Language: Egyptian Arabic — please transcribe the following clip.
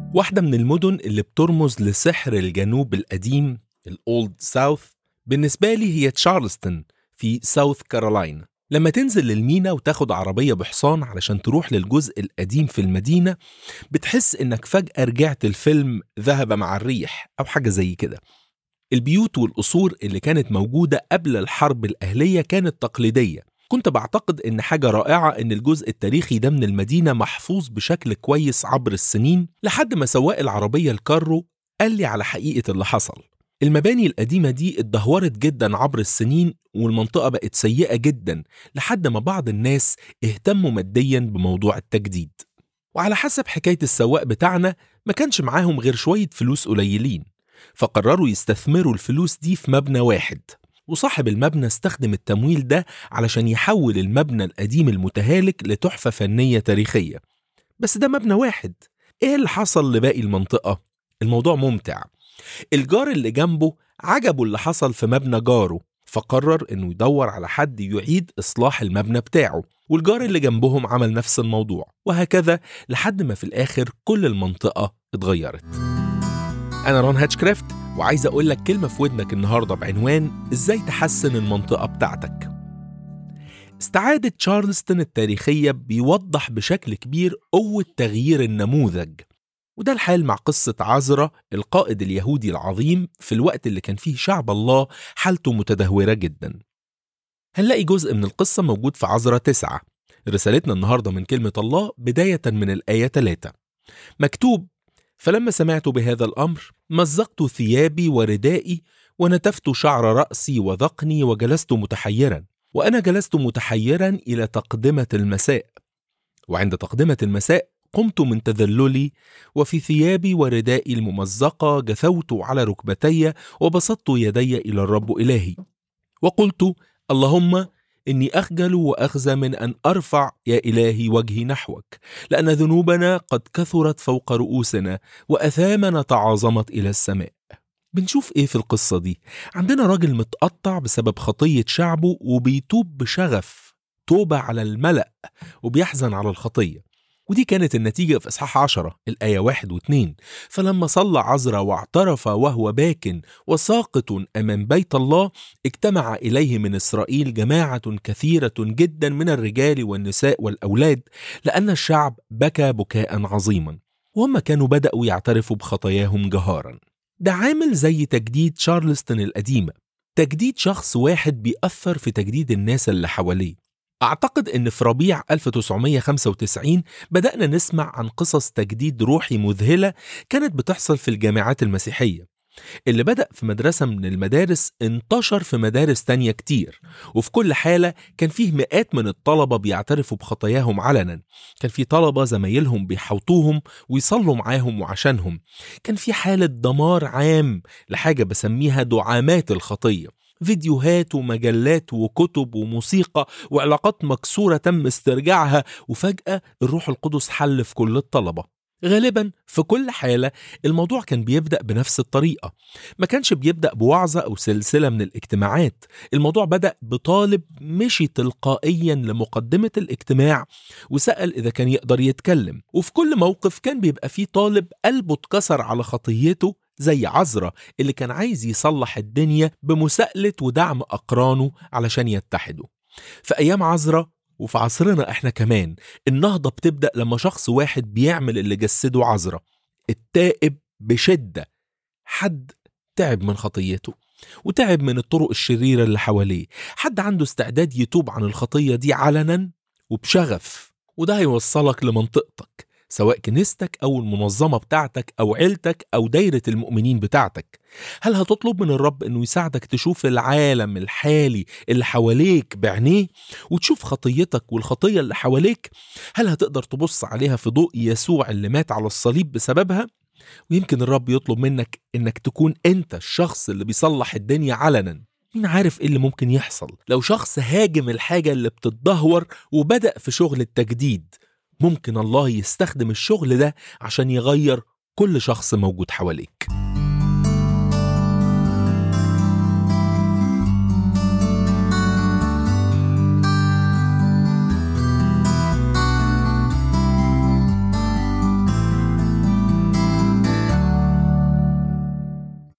واحدة من المدن اللي بترمز لسحر الجنوب القديم الأولد ساوث بالنسبة لي هي تشارلستون في ساوث كارولاينا لما تنزل للمينا وتاخد عربية بحصان علشان تروح للجزء القديم في المدينة بتحس إنك فجأة رجعت الفيلم ذهب مع الريح أو حاجة زي كده البيوت والقصور اللي كانت موجودة قبل الحرب الأهلية كانت تقليدية كنت بعتقد إن حاجة رائعة إن الجزء التاريخي ده من المدينة محفوظ بشكل كويس عبر السنين لحد ما سواق العربية الكارو قال لي على حقيقة اللي حصل المباني القديمة دي اتدهورت جدا عبر السنين والمنطقة بقت سيئة جدا لحد ما بعض الناس اهتموا ماديا بموضوع التجديد وعلى حسب حكاية السواق بتاعنا ما كانش معاهم غير شوية فلوس قليلين فقرروا يستثمروا الفلوس دي في مبنى واحد وصاحب المبنى استخدم التمويل ده علشان يحول المبنى القديم المتهالك لتحفة فنية تاريخية بس ده مبنى واحد ايه اللي حصل لباقي المنطقة؟ الموضوع ممتع الجار اللي جنبه عجبه اللي حصل في مبنى جاره فقرر انه يدور على حد يعيد اصلاح المبنى بتاعه والجار اللي جنبهم عمل نفس الموضوع وهكذا لحد ما في الاخر كل المنطقة اتغيرت انا رون هاتشكرافت وعايز اقول لك كلمة في ودنك النهاردة بعنوان ازاي تحسن المنطقة بتاعتك استعادة تشارلستون التاريخية بيوضح بشكل كبير قوة تغيير النموذج وده الحال مع قصة عزرا القائد اليهودي العظيم في الوقت اللي كان فيه شعب الله حالته متدهورة جدا هنلاقي جزء من القصة موجود في عزرا تسعة رسالتنا النهاردة من كلمة الله بداية من الآية 3 مكتوب فلما سمعت بهذا الأمر مزقت ثيابي وردائي ونتفت شعر رأسي وذقني وجلست متحيرا وأنا جلست متحيرا إلى تقدمة المساء وعند تقدمة المساء قمت من تذللي وفي ثيابي وردائي الممزقة جثوت على ركبتي وبسطت يدي إلى الرب إلهي وقلت اللهم إني أخجل وأخزى من أن أرفع يا إلهي وجهي نحوك لأن ذنوبنا قد كثرت فوق رؤوسنا وأثامنا تعاظمت إلى السماء بنشوف إيه في القصة دي عندنا راجل متقطع بسبب خطية شعبه وبيتوب بشغف توبة على الملأ وبيحزن على الخطية ودي كانت النتيجة في إصحاح عشرة الآية واحد واثنين فلما صلى عزرا واعترف وهو باك وساقط أمام بيت الله اجتمع إليه من إسرائيل جماعة كثيرة جدا من الرجال والنساء والأولاد لأن الشعب بكى بكاء عظيما وهم كانوا بدأوا يعترفوا بخطاياهم جهارا ده عامل زي تجديد شارلستون القديمة تجديد شخص واحد بيأثر في تجديد الناس اللي حواليه أعتقد إن في ربيع 1995 بدأنا نسمع عن قصص تجديد روحي مذهلة كانت بتحصل في الجامعات المسيحية اللي بدأ في مدرسة من المدارس انتشر في مدارس تانية كتير وفي كل حالة كان فيه مئات من الطلبة بيعترفوا بخطاياهم علنا كان في طلبة زمايلهم بيحوطوهم ويصلوا معاهم وعشانهم كان في حالة دمار عام لحاجة بسميها دعامات الخطية فيديوهات ومجلات وكتب وموسيقى وعلاقات مكسورة تم استرجاعها وفجأة الروح القدس حل في كل الطلبة غالبا في كل حالة الموضوع كان بيبدأ بنفس الطريقة ما كانش بيبدأ بوعظة أو سلسلة من الاجتماعات الموضوع بدأ بطالب مشي تلقائيا لمقدمة الاجتماع وسأل إذا كان يقدر يتكلم وفي كل موقف كان بيبقى فيه طالب قلبه اتكسر على خطيته زي عزرا اللي كان عايز يصلح الدنيا بمساءلة ودعم أقرانه علشان يتحدوا في أيام عزرا وفي عصرنا احنا كمان النهضة بتبدأ لما شخص واحد بيعمل اللي جسده عذرة التائب بشدة حد تعب من خطيته وتعب من الطرق الشريرة اللي حواليه حد عنده استعداد يتوب عن الخطية دي علنا وبشغف وده هيوصلك لمنطقتك سواء كنيستك أو المنظمة بتاعتك أو عيلتك أو دايرة المؤمنين بتاعتك هل هتطلب من الرب أنه يساعدك تشوف العالم الحالي اللي حواليك بعينيه وتشوف خطيتك والخطية اللي حواليك هل هتقدر تبص عليها في ضوء يسوع اللي مات على الصليب بسببها ويمكن الرب يطلب منك انك تكون انت الشخص اللي بيصلح الدنيا علنا مين عارف ايه اللي ممكن يحصل لو شخص هاجم الحاجة اللي بتتدهور وبدأ في شغل التجديد ممكن الله يستخدم الشغل ده عشان يغير كل شخص موجود حواليك